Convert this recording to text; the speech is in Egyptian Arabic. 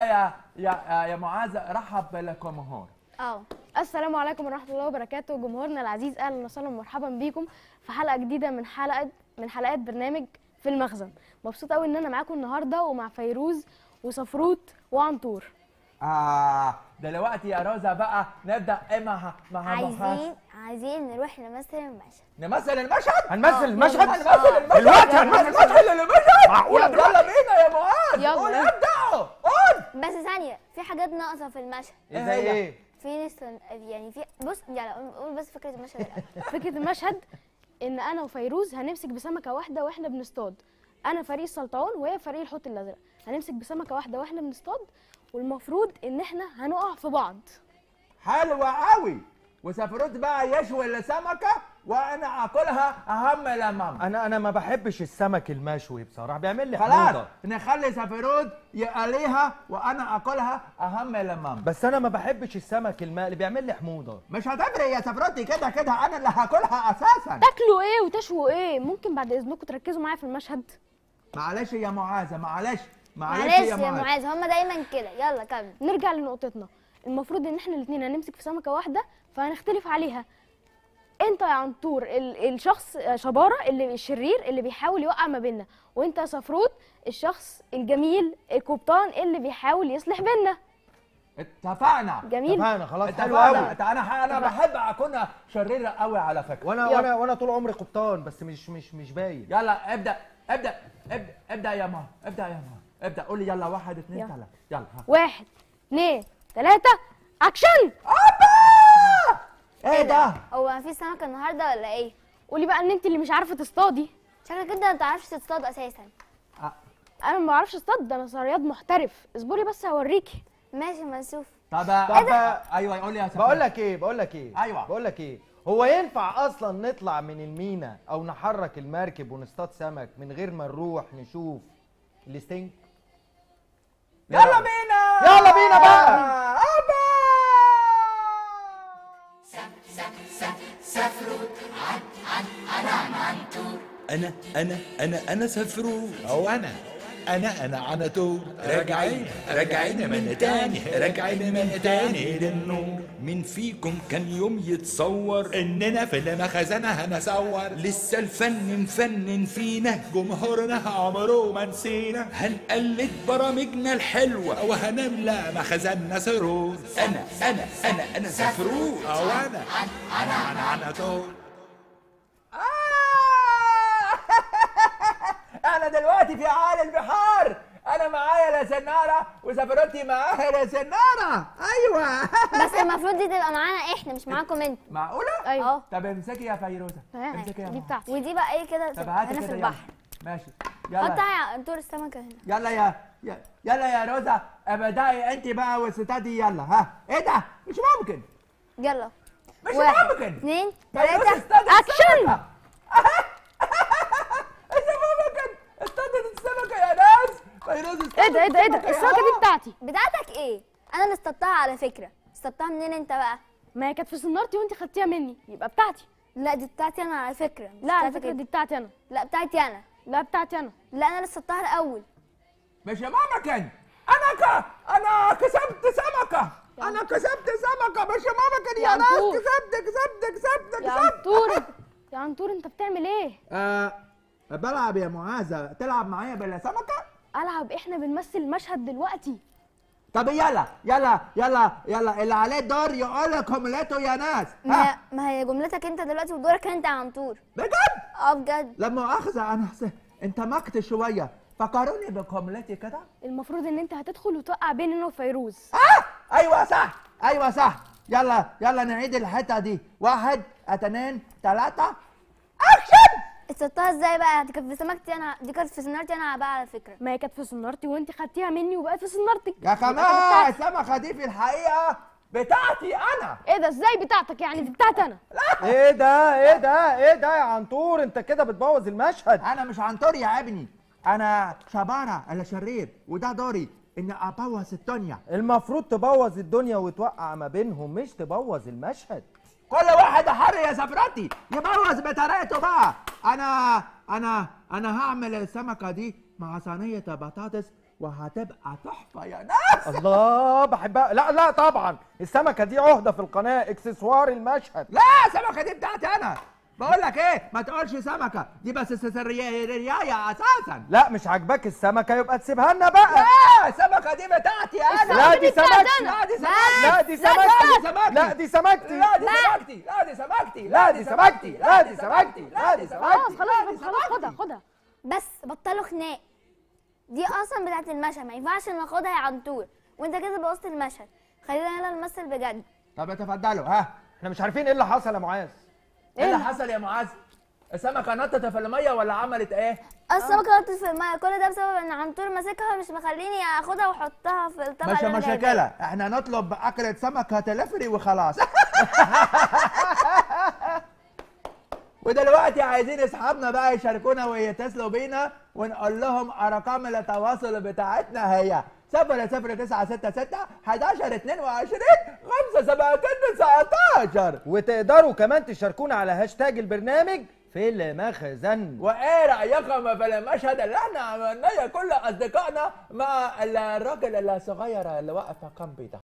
يا يا يا معاذ رحب بالجمهور اه السلام عليكم ورحمه الله وبركاته جمهورنا العزيز اهلا وسهلا ومرحبا بيكم في حلقه جديده من حلقه من حلقات برنامج في المخزن مبسوط قوي ان انا معاكم النهارده ومع فيروز وصفروت وعنطور آه دلوقتي يا روزا بقى نبدا إيه مع مع محاسن عايزين عايزين نروح نمثل المشهد نمثل المشهد هنمثل المشهد هنمثل المشهد دلوقتي هنمثل هنمثل المشهد معقولة يلا يلا بينا يا معاذ يلا. قول ابدأوا قول بس ثانية في حاجات ناقصة في المشهد إيه زي هي؟ ايه؟ في لسه يعني في بص يلا قول بس فكرة المشهد الأول فكره المشهد ان انا وفيروز هنمسك بسمكه واحده واحنا بنصطاد انا فريق السلطعون وهي فريق الحوت الازرق هنمسك بسمكه واحده واحنا بنصطاد والمفروض ان احنا هنقع في بعض حلوة قوي وسافروت بقى يشوي السمكة وانا اكلها اهم لمام انا انا ما بحبش السمك المشوي بصراحه بيعمل لي خلاص حموضه نخلي سافروت يقليها وانا اكلها اهم لمام بس انا ما بحبش السمك المقلي بيعمل لي حموضه مش هتفرق يا سافروتي كده كده انا اللي هاكلها اساسا تاكلوا ايه وتشووا ايه ممكن بعد اذنكم تركزوا معايا في المشهد معلش يا معاذة معلش معلش معلش يا يا معاذ معاذ هما دايما كده يلا كمل نرجع لنقطتنا المفروض ان احنا الاثنين هنمسك في سمكه واحده فهنختلف عليها انت يا عنطور ال- الشخص شباره اللي الشرير اللي بيحاول يوقع ما بيننا وانت يا صفروت الشخص الجميل القبطان اللي بيحاول يصلح بيننا اتفقنا جميل اتفقنا خلاص حلو اتفقنا قوي انت- انا انا بحب اكون شريرة قوي على فكرة وانا يلا. وانا وانا طول عمري قبطان بس مش مش مش باين يلا ابدا ابدا ابدا ابدا يا ماما ابدا يا ماما ابدا قول لي يلا واحد اثنين يلا. ثلاثة يلا ها. واحد اثنين ثلاثة اكشن ايه ده؟ هو مفيش سمكة النهاردة ولا ايه؟ قولي بقى ان انت اللي مش عارفة تصطادي شكلك انت ما بتعرفش تصطاد اساسا انا ما بعرفش اصطاد ده انا صياد محترف اصبري بس هوريكي ماشي ما نشوف طب طب ايوه قول لي يا سفر بقول لك ايه بقول لك ايه أيوة. بقول لك ايه هو ينفع اصلا نطلع من المينا او نحرك المركب ونصطاد سمك من غير ما نروح نشوف الستينج يلا بينا يلا بينا بقى. أبا! انا انا انا انا سفروت او انا انا انا عنتور راجعين راجعين من تاني راجعين من تاني للنور مين فيكم كان يوم يتصور اننا في المخزنة هنصور لسه الفن مفنن فينا جمهورنا عمره ما نسينا هنقلد برامجنا الحلوة وهنملى مخزننا سرور انا انا انا انا سفروت او انا انا انا عنتور آه! انا دلوقتي في عالي البحار انا معايا لا سناره وسفروتي معاها لا سناره ايوه بس المفروض دي تبقى معانا احنا مش معاكم انتوا معقوله ايوه اه طب امسكي يا فيروزه ها، امسكي يا دي ماما. بتاعتي ودي بقى ايه كده طب تبقى هاتي هنا كده في يلا. البحر ماشي حط يلا يا انطور السمكة هنا يلا يا يا- يلا يا روزا ابدأي انت بقى واستادي يلا ها ايه ده مش ممكن يلا مش واحد ممكن اثنين فيروز ثلاثة استادت أكشن! السمكة. مش ممكن استادت السمكة يا ناس فيروز استادت ايه ده ايه ده ايه السمكة ده يا السمكة دي آه. بتاعتي بتاعتك ايه؟ انا اللي اصطادتها على فكرة اصطادتها منين انت بقى؟ ما هي كانت في سنارتي وانت خدتيها مني يبقى بتاعتي لا دي بتاعتي انا على فكرة مش لا على بتاعتك فكرة انت. دي بتاعتي انا لا بتاعتي انا لا بتاعتي انا لا انا اللي اصطادتها الاول مش يا ماما كان انا ك... انا كسبت سمكة انا كسبت سمكة مش يا ماما كان يا يا ناس عنتور. كسبت كسبت كسبت يا كسبت عنطور يا عنطور انت بتعمل ايه آه بلعب يا معاذة تلعب معايا بلا سمكة العب احنا بنمثل المشهد دلوقتي طب يلا يلا يلا يلا اللي عليه الدور يقول لك جملته يا ناس ما ها هي ما هي جملتك انت دلوقتي ودورك انت يا عنطور بجد اه بجد لما اخذ انا حس- انت مكت شويه فكروني بجملتي كده المفروض ان انت هتدخل وتوقع بين انا وفيروز اه ايوه صح ايوه صح يلا يلا نعيد الحته دي واحد اثنين ثلاثه اكشن اصطادتها ازاي بقى؟ دي كانت في سمكتي انا دي كانت في سنارتي انا بقى على فكرة ما هي كانت في سنارتي وانت خدتيها مني وبقت في سنارتك يا يبقى كانت كمان بتاعتي. السمكه دي في الحقيقه بتاعتي انا ايه ده ازاي بتاعتك يعني دي بتاعتي انا ايه ده ايه ده ايه ده يا عنتور انت كده بتبوظ المشهد انا مش عنتور يا ابني انا شباره انا شرير وده دوري ان ابوظ الدنيا المفروض تبوظ الدنيا وتوقع ما بينهم مش تبوظ المشهد كل واحد حر يا سفرتي يبوظ بطريقته بقى انا انا انا هعمل السمكه دي مع صينيه بطاطس وهتبقى تحفه يا ناس الله بحبها لا لا طبعا السمكه دي عهده في القناه اكسسوار المشهد لا السمكه دي بتاعتي انا بقول لك ايه ما تقولش سمكه دي بس سريايه اساسا لا مش عاجباك السمكه يبقى تسيبها لنا بقى لا السمكه دي بتاعتي انا لا دي سمكتي لا دي لا سمكتي دي سمكتي سمكتي. لا دي سمكتي لا دي سمكتي لا دي سمكتي لا دي سمكتي لا دي سمكتي لا دي خلاص سمكتي خلاص خلاص خدها خدها بس بطلوا خناق دي اصلا بتاعت المشهد ما ينفعش ناخدها يا عنتور وانت كده بوظت المشهد خلينا يلا نمثل بجد طب اتفضلوا ها احنا مش عارفين ايه اللي حصل يا معاذ ايه اللي حصل يا معاذ السمكه نطت في الميه ولا عملت ايه السمكه نطت في الميه كل ده بسبب ان عنتور ماسكها مش مخليني اخدها واحطها في الطبق مش اللي أنا جايباه. مشكله احنا نطلب اكله سمكه تلفري وخلاص ودلوقتي عايزين اصحابنا بقى يشاركونا ويتصلوا بينا ونقول لهم ارقام التواصل بتاعتنا هي 00966 11 22 5 19 وتقدروا كمان تشاركونا على هاشتاج البرنامج في المخزن وايه رايكم في المشهد اللي احنا عملناه يا كل اصدقائنا مع الراجل الصغير اللي واقف جنبي ده